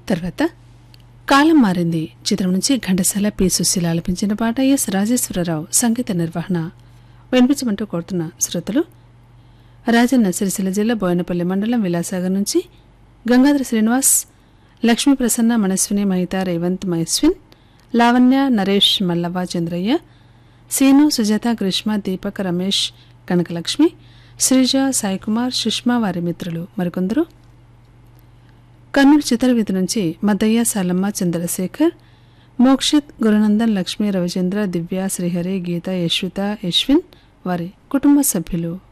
తర్వాత కాలం మారింది చిత్రం నుంచి ఘంటసాల పి సుశీల ఆలపించిన పాట ఎస్ రాజేశ్వరరావు సంగీత నిర్వహణ వినిపించమంటూ కోరుతున్న శ్రోతలు రాజన్న సిరిసిల్ల జిల్లా బోయనపల్లి మండలం విలాసాగర్ నుంచి గంగాధర శ్రీనివాస్ లక్ష్మీ ప్రసన్న మనస్విని మహిత రేవంత్ మైస్విన్ లావణ్య నరేష్ మల్లవ్వ చంద్రయ్య సీను సుజాత గ్రీష్మ దీపక్ రమేష్ కనకలక్ష్మి శ్రీజ సాయికుమార్ సుష్మా వారి మిత్రులు మరికొందరు కర్నూలు చిత్రవీధి నుంచి మద్దయ్య సాలమ్మ చంద్రశేఖర్ మోక్షిత్ గురునందన్ లక్ష్మీ రవిచంద్ర దివ్య శ్రీహరి గీత యశ్విత యశ్విన్ వారి కుటుంబ సభ్యులు